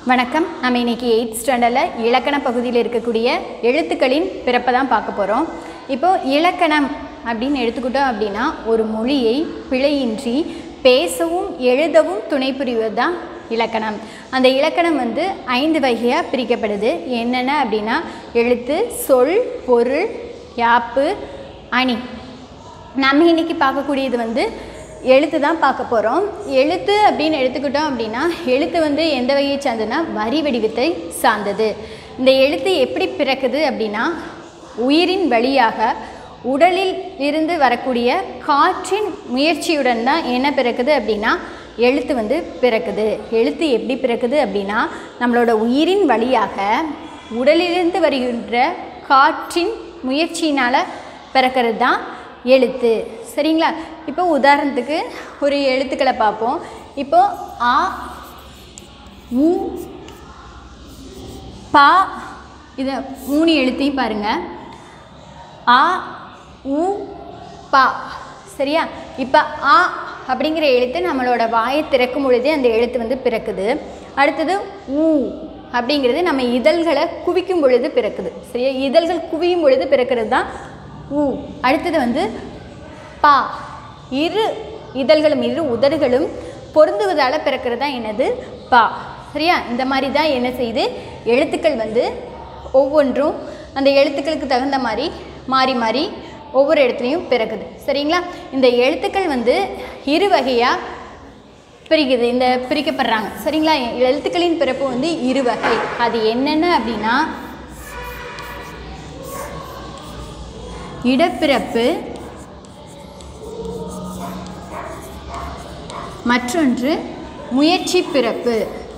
வணக்கம் நம்ம இன்னைக்கு எயித் ஸ்டாண்டர்டில் இலக்கண பகுதியில் இருக்கக்கூடிய எழுத்துக்களின் பிறப்பை தான் பார்க்க போகிறோம் இப்போ இலக்கணம் அப்படின்னு எடுத்துக்கிட்டோம் அப்படின்னா ஒரு மொழியை பிழையின்றி பேசவும் எழுதவும் துணை புரிவது தான் இலக்கணம் அந்த இலக்கணம் வந்து ஐந்து வகையாக பிரிக்கப்படுது என்னென்ன அப்படின்னா எழுத்து சொல் பொருள் யாப்பு அணி நம்ம இன்னைக்கு பார்க்கக்கூடியது வந்து எழுத்து தான் பார்க்க போகிறோம் எழுத்து அப்படின்னு எடுத்துக்கிட்டோம் அப்படின்னா எழுத்து வந்து எந்த வகையை சார்ந்ததுன்னா வரி வடிவத்தை சார்ந்தது இந்த எழுத்து எப்படி பிறக்குது அப்படின்னா உயிரின் வழியாக உடலில் இருந்து வரக்கூடிய காற்றின் முயற்சியுடன் தான் என்ன பிறக்குது அப்படின்னா எழுத்து வந்து பிறக்குது எழுத்து எப்படி பிறக்குது அப்படின்னா நம்மளோட உயிரின் வழியாக உடலிலிருந்து வருகின்ற காற்றின் முயற்சியினால் பிறக்கிறது தான் எழுத்து சரிங்களா இப்போ உதாரணத்துக்கு ஒரு எழுத்துக்களை பார்ப்போம் இப்போ ஆ உ பா இதை மூணு எழுத்தையும் பாருங்கள் ஆ உ பா சரியா இப்போ ஆ அப்படிங்கிற எழுத்து நம்மளோட வாயை திறக்கும் பொழுதே அந்த எழுத்து வந்து பிறக்குது அடுத்தது ஊ அப்படிங்கிறது நம்ம இதழ்களை குவிக்கும் பொழுது பிறக்குது சரியா இதழ்கள் குவியும் பொழுது பிறக்கிறது தான் ஊ அடுத்தது வந்து பா இரு இதழ்களும் இரு உதடுகளும் பொருந்துவதால் பிறக்கிறது தான் என்னது பா சரியா இந்த மாதிரி தான் என்ன செய்யுது எழுத்துக்கள் வந்து ஒவ்வொன்றும் அந்த எழுத்துக்களுக்கு தகுந்த மாதிரி மாறி மாறி ஒவ்வொரு இடத்துலையும் பிறக்குது சரிங்களா இந்த எழுத்துக்கள் வந்து இரு வகையாக பிரிக்குது இந்த பிரிக்கப்படுறாங்க சரிங்களா எழுத்துக்களின் பிறப்பு வந்து இரு வகை அது என்னென்ன அப்படின்னா இடப்பிறப்பு மற்றொன்று முயற்சி பிறப்பு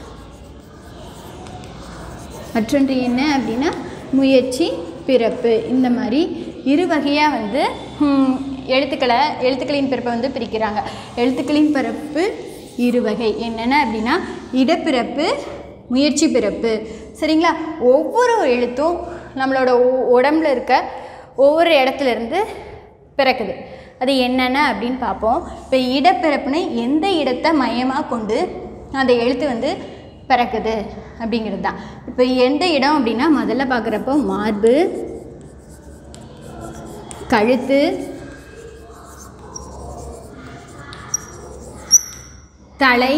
மற்றொன்று என்ன அப்படின்னா முயற்சி பிறப்பு இந்த மாதிரி இரு வகையாக வந்து ஹம், எழுத்துக்களை எழுத்துக்களின் பிறப்பை வந்து பிரிக்கிறாங்க எழுத்துக்களின் பிறப்பு இரு வகை என்னென்ன அப்படின்னா இடப்பிறப்பு முயற்சி பிறப்பு சரிங்களா ஒவ்வொரு எழுத்தும் நம்மளோட உ- உடம்புல இருக்க ஒவ்வொரு இடத்துல இருந்து பிறக்குது அது என்னென்ன அப்படின்னு பார்ப்போம் இப்போ இடப்பிறப்புன்னு எந்த இடத்தை மையமாக கொண்டு அந்த எழுத்து வந்து பிறக்குது அப்படிங்கிறது தான் இப்போ எந்த இடம் அப்படின்னா முதல்ல பார்க்குறப்போ மார்பு கழுத்து தலை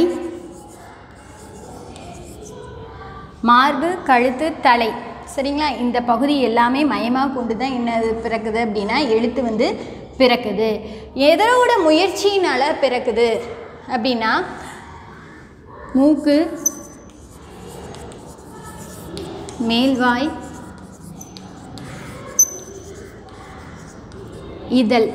மார்பு கழுத்து தலை சரிங்களா இந்த பகுதி எல்லாமே மயமாக கொண்டு தான் என்ன பிறக்குது அப்படின்னா எழுத்து வந்து பிறக்குது எதோட முயற்சியினால் பிறக்குது அப்படின்னா மூக்கு மேல்வாய் இதழ்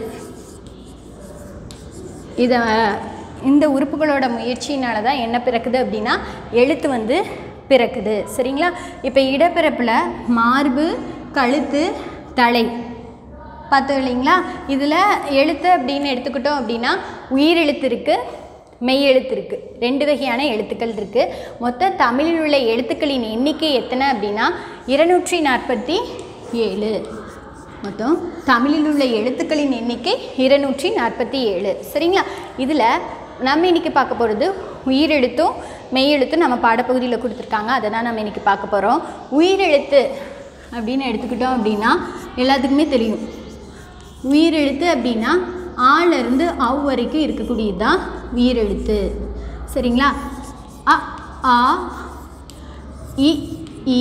இதை இந்த உறுப்புகளோட முயற்சியினால தான் என்ன பிறக்குது அப்படின்னா எழுத்து வந்து பிறக்குது சரிங்களா இப்போ இடப்பிறப்பில் மார்பு கழுத்து தலை பார்த்தோம் இல்லைங்களா இதில் எழுத்து அப்படின்னு எடுத்துக்கிட்டோம் அப்படின்னா உயிரெழுத்து இருக்குது மெய் எழுத்து இருக்குது ரெண்டு வகையான எழுத்துக்கள் இருக்குது மொத்த தமிழில் உள்ள எழுத்துக்களின் எண்ணிக்கை எத்தனை அப்படின்னா இருநூற்றி நாற்பத்தி ஏழு மொத்தம் தமிழில் உள்ள எழுத்துக்களின் எண்ணிக்கை இருநூற்றி நாற்பத்தி ஏழு சரிங்களா இதில் நம்ம இன்னைக்கு பார்க்க போகிறது உயிரெழுத்தும் மெய்யெழுத்தும் நம்ம பாடப்பகுதியில் கொடுத்துருக்காங்க அதை தான் நம்ம இன்னைக்கு பார்க்க போகிறோம் உயிரெழுத்து அப்படின்னு எடுத்துக்கிட்டோம் அப்படின்னா எல்லாத்துக்குமே தெரியும் உயிரெழுத்து அப்படின்னா ஆல இருந்து அவ் வரைக்கும் இருக்கக்கூடியது தான் உயிரெழுத்து சரிங்களா அ ஆ இ ஈ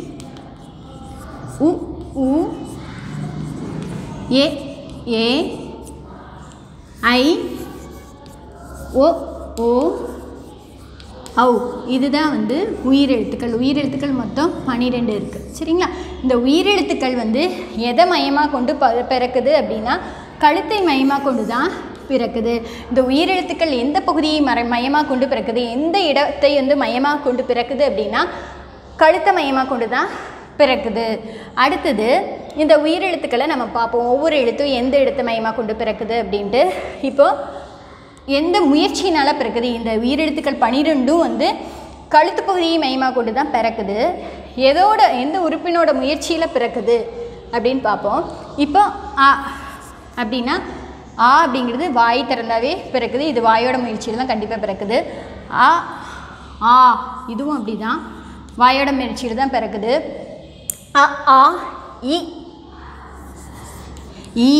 உ உ ஏ ஏ ஐ ஓ ஓ ஔ இதுதான் வந்து உயிரெழுத்துக்கள் உயிரெழுத்துக்கள் மொத்தம் பன்னிரெண்டு இருக்குது சரிங்களா இந்த உயிரெழுத்துக்கள் வந்து எதை மையமாக கொண்டு ப பிறக்குது அப்படின்னா கழுத்தை மையமாக கொண்டு தான் பிறக்குது இந்த உயிரெழுத்துக்கள் எந்த பகுதியை மர மையமாக கொண்டு பிறக்குது எந்த இடத்தை வந்து மையமாக கொண்டு பிறக்குது அப்படின்னா கழுத்தை மையமாக கொண்டு தான் பிறக்குது அடுத்தது இந்த உயிரெழுத்துக்களை நம்ம பார்ப்போம் ஒவ்வொரு எழுத்தும் எந்த இடத்தை மையமாக கொண்டு பிறக்குது அப்படின்ட்டு இப்போது எந்த முயற்சியினால் பிறக்குது இந்த உயிரெழுத்துக்கள் பனிரெண்டும் வந்து கழுத்து பகுதியை மையமாக கொண்டு தான் பிறக்குது எதோட எந்த உறுப்பினோட முயற்சியில் பிறக்குது அப்படின்னு பார்ப்போம் இப்போ ஆ அப்படின்னா ஆ அப்படிங்கிறது வாய் திறந்தாவே பிறக்குது இது வாயோட முயற்சியில் தான் கண்டிப்பாக பிறக்குது ஆ ஆ இதுவும் அப்படி தான் வாயோட முயற்சியில் தான் பிறக்குது அ ஆ இ இ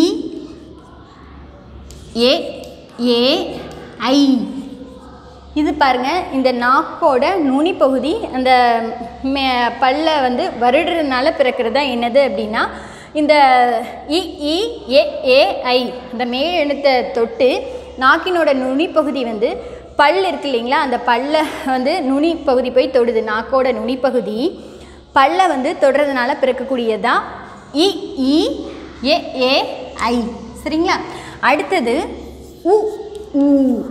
ஏ ஏ ஐ இது பாருங்க இந்த நாக்கோட நுனி பகுதி அந்த மே பல்ல வந்து வருடுறதுனால பிறக்கிறது தான் என்னது அப்படின்னா இந்த இ இ ஏ ஏ ஐ அந்த மேல் எழுத்தை தொட்டு நாக்கினோட நுனி பகுதி வந்து பல் இருக்கு இல்லைங்களா அந்த பல்ல வந்து நுனி பகுதி போய் தொடுது நாக்கோட நுனி பகுதி பல்ல வந்து தொடுறதுனால பிறக்கக்கூடியதான் இ இ ஏ ஏ ஐ சரிங்களா அடுத்தது உ ஊ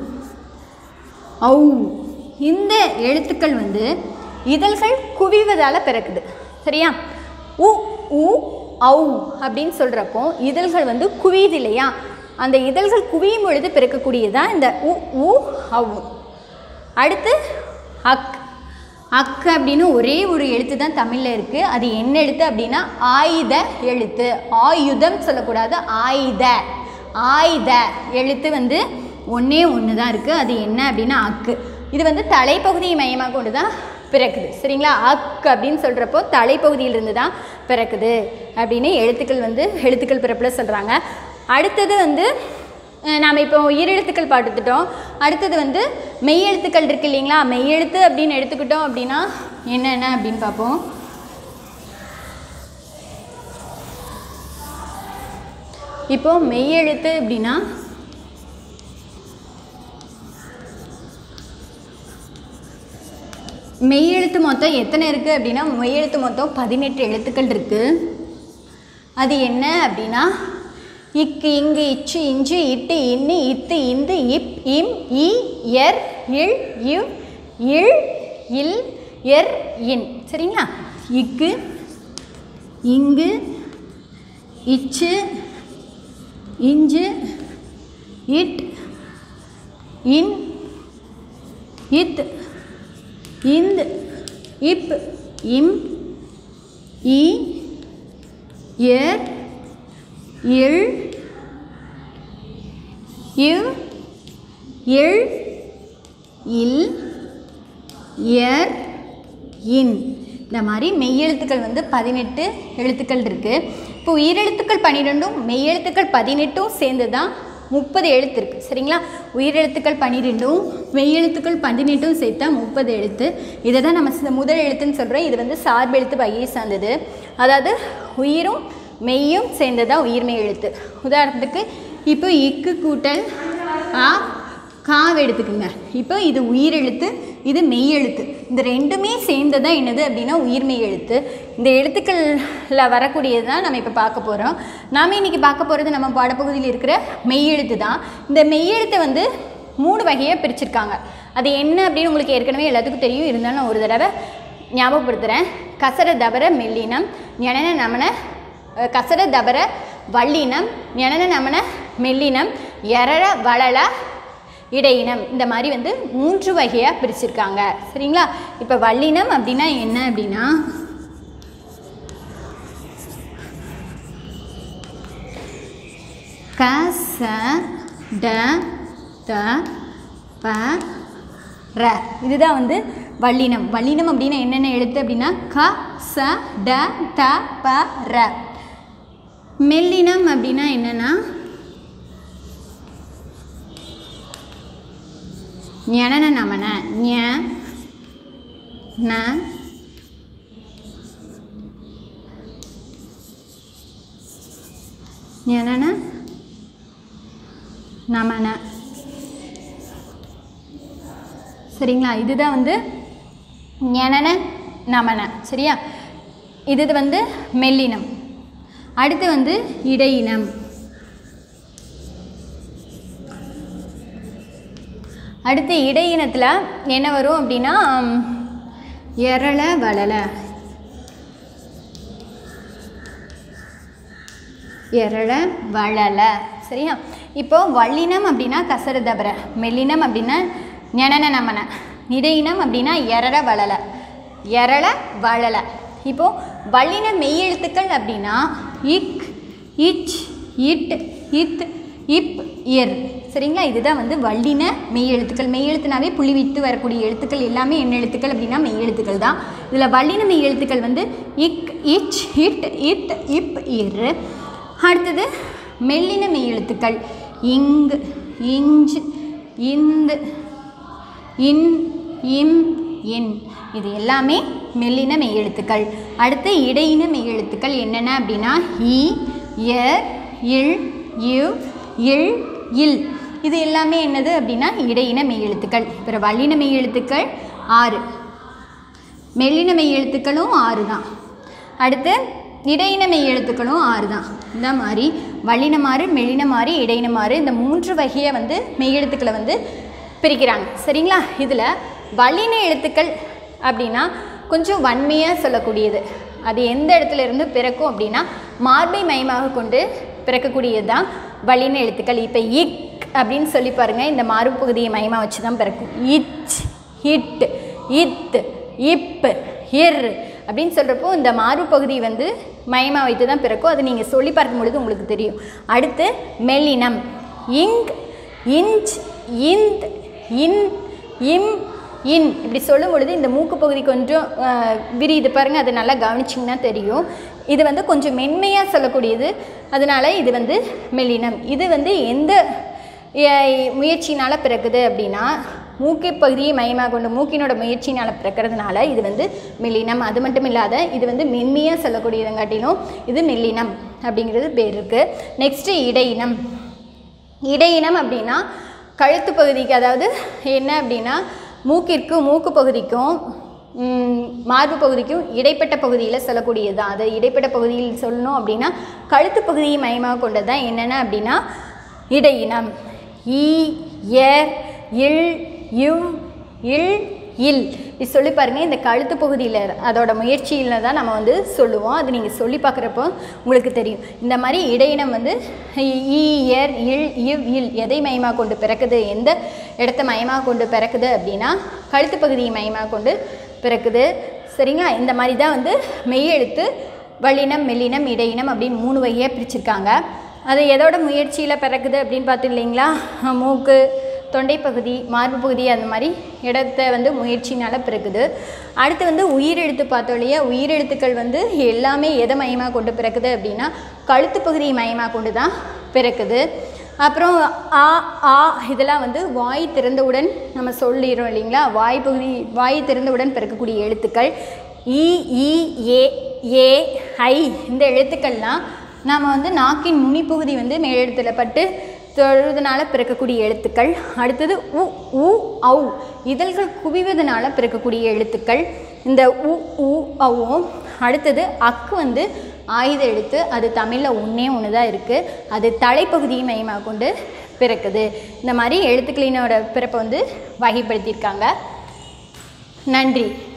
ஔ இந்த எழுத்துக்கள் வந்து இதழ்கள் குவிவதால் பிறக்குது சரியா உ உ ஔ அப்படின்னு சொல்கிறப்போ இதழ்கள் வந்து குவியுது இல்லையா அந்த இதழ்கள் குவியும் பொழுது பிறக்கக்கூடியதான் இந்த உ உ ஔ அடுத்து அக் அக் அப்படின்னு ஒரே ஒரு எழுத்து தான் தமிழில் இருக்குது அது என்ன எழுத்து அப்படின்னா ஆயுத எழுத்து ஆயுதம் சொல்லக்கூடாது ஆயுத ஆயுத எழுத்து வந்து ஒன்றே ஒன்று தான் இருக்குது அது என்ன அப்படின்னா அக்கு இது வந்து தலைப்பகுதியை மையமாக கொண்டு தான் பிறக்குது சரிங்களா அக் அப்படின்னு சொல்கிறப்போ தலைப்பகுதியிலிருந்து தான் பிறக்குது அப்படின்னு எழுத்துக்கள் வந்து எழுத்துக்கள் பிறப்பில் சொல்கிறாங்க அடுத்தது வந்து அஹ் நாம் இப்போ உயிரெழுத்துக்கள் பார்த்துட்டோம் அடுத்தது வந்து மெய்யெழுத்துக்கள் இருக்கு இல்லைங்களா மெய்யெழுத்து அப்படின்னு எடுத்துக்கிட்டோம் அப்படின்னா என்னென்ன அப்படின்னு பார்ப்போம் இப்போ மெய்யெழுத்து அப்படின்னா மெய்யெழுத்து மொத்தம் எத்தனை இருக்குது அப்படின்னா மெய்யெழுத்து மொத்தம் பதினெட்டு எழுத்துக்கள் இருக்குது அது என்ன அப்படின்னா இக்கு இங்கு இச்சு இஞ்சு இட்டு இன்னு இத்து இந்து இப் இம் இ எர் இல் இவ் இல் இல் எர் இன் சரிங்களா இக்கு இங்கு இச்சு இஞ்சு இட் இன் இத் இந்த் இப் இம் இ எர் இல் இவ் இல் இல் எர் இன் இந்த மாதிரி மெய்யெழுத்துக்கள் வந்து பதினெட்டு எழுத்துக்கள் இருக்குது இப்போ உயிரெழுத்துக்கள் பன்னிரெண்டும் மெய்யெழுத்துக்கள் பதினெட்டும் சேர்ந்து தான் முப்பது எழுத்து இருக்குது சரிங்களா உயிரெழுத்துக்கள் பன்னிரெண்டும் மெய்யெழுத்துக்கள் பதினெட்டும் சேர்த்தா முப்பது எழுத்து இதை தான் நம்ம ச- முதல் எழுத்துன்னு சொல்கிறோம் இது வந்து சார்பெழுத்து வகையை சார்ந்தது அதாவது உயிரும் மெய்யும் சேர்ந்தது தான் உயிர்மெய் எழுத்து உதாரணத்துக்கு இப்போ இக்கு கூட்டல் ஆ காவை எடுத்துக்குங்க இப்போ இது உயிரெழுத்து இது மெய்யெழுத்து இந்த ரெண்டுமே சேர்ந்தது தான் என்னது அப்படின்னா உயிர்மெய் எழுத்து இந்த எழுத்துக்களில் வரக்கூடியது தான் நம்ம இப்போ பார்க்க போகிறோம் நாம் இன்றைக்கி பார்க்க போகிறது நம்ம பாடப்பகுதியில் இருக்கிற மெய்யெழுத்து தான் இந்த மெய்யெழுத்தை வந்து மூணு வகையாக பிரிச்சிருக்காங்க அது என்ன அப்படின்னு உங்களுக்கு ஏற்கனவே எல்லாத்துக்கும் தெரியும் இருந்தாலும் நான் ஒரு தடவை ஞாபகப்படுத்துகிறேன் கசர தபர மெல்லினம் ஞனன நமன அஹ், கசர தபர வல்லினம் ஞனன நமன மெல்லினம் எரர வளல இடையினம் இந்த மாதிரி வந்து மூன்று வகையாக பிரிச்சிருக்காங்க சரிங்களா இப்போ வல்லினம் அப்படின்னா என்ன அப்படின்னா க ச ட த ப ர இதுதான் வந்து வல்லினம் வல்லினம் அப்படின்னா என்னென்ன எழுத்து அப்படின்னா க ச ட த ப ர மெல்லினம் அப்படின்னா என்னென்னா ஞனன நமன ஞ ந ஞனன நமன சரிங்களா இதுதான் வந்து ஞனன நமன சரியா இது வந்து மெல்லினம் அடுத்து வந்து இடையினம் அடுத்து இடையினத்தில் என்ன வரும் அப்படின்னா ம், எரள வளல எரள வளல சரியா இப்போ வல்லினம் அப்படின்னா கசர தபர மெல்லினம் அப்படின்னா ஞனன நமன இடையினம் அப்படின்னா எரள வளல எரள வளல இப்போ வல்லின மெய்யெழுத்துக்கள் அப்படின்னா இக் இச் இட் இத் இப் இர் சரிங்களா இதுதான் வந்து வல்லின மெய் எழுத்துக்கள் மெய் எழுத்துனாவே புள்ளி விட்டு வரக்கூடிய எழுத்துக்கள் எல்லாமே என்ன எழுத்துக்கள் அப்படின்னா மெய் எழுத்துக்கள் தான் இதில் வல்லின மெய் எழுத்துக்கள் வந்து இக் இச் இட் இட் இப் இர் அடுத்தது மெல்லின மெய் எழுத்துக்கள் இங் இஞ்ச் இந்து இன் இம் இன் இது எல்லாமே மெல்லின மெய் எழுத்துக்கள் அடுத்து இடையின மெய் எழுத்துக்கள் என்னென்ன அப்படின்னா இ எர் இல் யு இல் இல் இது எல்லாமே என்னது அப்படின்னா இடையின மெய் எழுத்துக்கள் அப்புறம் வல்லின மெய் எழுத்துக்கள் ஆறு மெல்லின மெய் எழுத்துக்களும் ஆறு தான் அடுத்து இடையின மெய் எழுத்துக்களும் ஆறு தான் இந்த மாதிரி வல்லினமாறு மெல்லினமாறு இடையினமாறு இந்த மூன்று வகையை வந்து மெய் எழுத்துக்களை வந்து பிரிக்கிறாங்க சரிங்களா இதில் வல்லின எழுத்துக்கள் அப்படின்னா கொஞ்சம் வன்மையாக சொல்லக்கூடியது அது எந்த இடத்துல இருந்து பிறக்கும் அப்படின்னா மார்பை மையமாக கொண்டு பிறக்கக்கூடியது தான் வல்லின எழுத்துக்கள் இப்போ இக் அப்படின்னு சொல்லி பாருங்கள் இந்த மார்பு பகுதியை மையமாக வச்சு தான் பிறக்கும் இச் இட் இத் இப் இர் அப்படின்னு சொல்கிறப்போ இந்த மார்பு பகுதி வந்து மையமாக வைத்து தான் பிறக்கும் அது நீங்கள் சொல்லி பார்க்கும் பொழுது உங்களுக்கு தெரியும் அடுத்து மெல்லினம் இங் இஞ்ச் இந்த் இன் இம் இன் இப்படி சொல்லும் பொழுது இந்த மூக்கு பகுதி கொஞ்சம் அஹ், விரியுது பாருங்கள் அது நல்லா கவனிச்சிங்கன்னா தெரியும் இது வந்து கொஞ்சம் மென்மையாக சொல்லக்கூடியது அதனால இது வந்து மெல்லினம் இது வந்து எந்த எ- முயற்சினால் பிறக்குது அப்படின்னா மூக்கை பகுதியை மையமாக கொண்டு மூக்கினோட முயற்சினால் பிறக்கிறதுனால இது வந்து மெல்லினம் அது மட்டும் இல்லாத இது வந்து மென்மையாக சொல்லக்கூடியதுங்காட்டிலும் இது மெல்லினம் அப்படிங்கிறது பேர் இருக்குது நெக்ஸ்ட்டு இடையினம் இடையினம் அப்படின்னா கழுத்து பகுதிக்கு அதாவது என்ன அப்படின்னா மூக்கிற்கு மூக்கு பகுதிக்கும் ம், மார்பு பகுதிக்கும் இடைப்பட்ட பகுதியில் சொல்லக்கூடியது தான் அது இடைப்பட்ட பகுதியில் சொல்லணும் அப்படின்னா கழுத்து பகுதியை மையமாக கொண்டது தான் என்னென்ன அப்படின்னா இடையினம் ஈ எர் இல் இவ் இல் இல் இது சொல்லி பாருங்கள் இந்த கழுத்து பகுதியில் அதோட முயற்சியில் தான் நம்ம வந்து சொல்லுவோம் அது நீங்கள் சொல்லி பார்க்குறப்போ உங்களுக்கு தெரியும் இந்த மாதிரி இடையினம் வந்து ஈ எர் இல் இவ் இல் எதை மையமாக கொண்டு பிறக்குது எந்த இடத்த மையமாக கொண்டு பிறக்குது அப்படின்னா கழுத்து பகுதியை மையமாக கொண்டு பிறக்குது சரிங்களா இந்த மாதிரி தான் வந்து மெய்யெழுத்து வல்லினம் மெல்லினம் இடையினம் அப்படின்னு மூணு வகையாக பிரிச்சிருக்காங்க அது எதோட முயற்சியில் பிறக்குது அப்படின்னு பார்த்து இல்லைங்களா மூக்கு தொண்டை பகுதி மார்பு பகுதி அந்த மாதிரி இடத்த வந்து முயற்சினால் பிறக்குது அடுத்து வந்து உயிரெழுத்து பார்த்தோம் இல்லையா உயிரெழுத்துக்கள் வந்து எல்லாமே எதை மையமாக கொண்டு பிறக்குது அப்படின்னா கழுத்து பகுதியை மையமாக கொண்டு தான் பிறக்குது அப்புறம் ஆ ஆ இதெல்லாம் வந்து வாய் திறந்தவுடன் நம்ம சொல்லிடுறோம் இல்லைங்களா வாய் பகுதி வாய் திறந்தவுடன் பிறக்கக்கூடிய எழுத்துக்கள் இ இ ஏ ஏ ஐ இந்த எழுத்துக்கள்லாம் நாம் வந்து நாக்கின் நுனிப்பகுதி வந்து மேலெழுத்தில் பட்டு தொழுவதனால பிறக்கக்கூடிய எழுத்துக்கள் அடுத்தது உ உ ஔ இதழ்கள் குவிவதனால பிறக்கக்கூடிய எழுத்துக்கள் இந்த உ உ ஔவும் அடுத்தது அக்கு வந்து ஆயுத எழுத்து அது தமிழில் ஒன்றே ஒன்று தான் இருக்குது அது தலைப்பகுதியை மையமாக கொண்டு பிறக்குது இந்த மாதிரி எழுத்துக்களினோட பிறப்பை வந்து வகைப்படுத்தியிருக்காங்க நன்றி